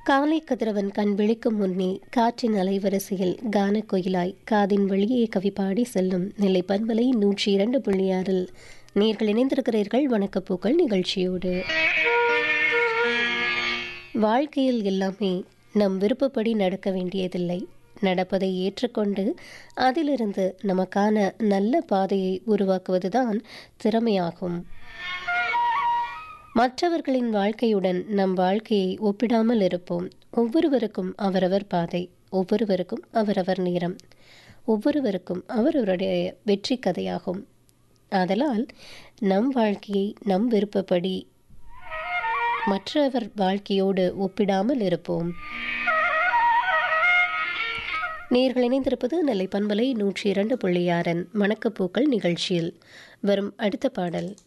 காலை கதிரவன் கண் விழிக்கும் முன்னே காற்றின் அலைவரிசையில் கானக் குயிலாய் காதின் வெளியே கவி பாடி செல்லும் நெல்லை பண்பலை நூற்றி இரண்டு புள்ளி ஆறில் நேர்கள் இணைந்திருக்கிறீர்கள் வணக்கப்பூக்கள் நிகழ்ச்சியோடு வாழ்க்கையில் எல்லாமே நம் விருப்பப்படி நடக்க வேண்டியதில்லை நடப்பதை ஏற்றுக்கொண்டு அதிலிருந்து நமக்கான நல்ல பாதையை உருவாக்குவதுதான் திறமையாகும் மற்றவர்களின் வாழ்க்கையுடன் நம் வாழ்க்கையை ஒப்பிடாமல் இருப்போம் ஒவ்வொருவருக்கும் அவரவர் பாதை ஒவ்வொருவருக்கும் அவரவர் நேரம் ஒவ்வொருவருக்கும் அவரவருடைய வெற்றி கதையாகும் ஆதலால் நம் வாழ்க்கையை நம் விருப்பப்படி மற்றவர் வாழ்க்கையோடு ஒப்பிடாமல் இருப்போம் நேர்கள் இணைந்திருப்பது நெல்லை பண்பலை நூற்றி இரண்டு புள்ளி ஆறன் வணக்கப்பூக்கள் நிகழ்ச்சியில் வரும் அடுத்த பாடல்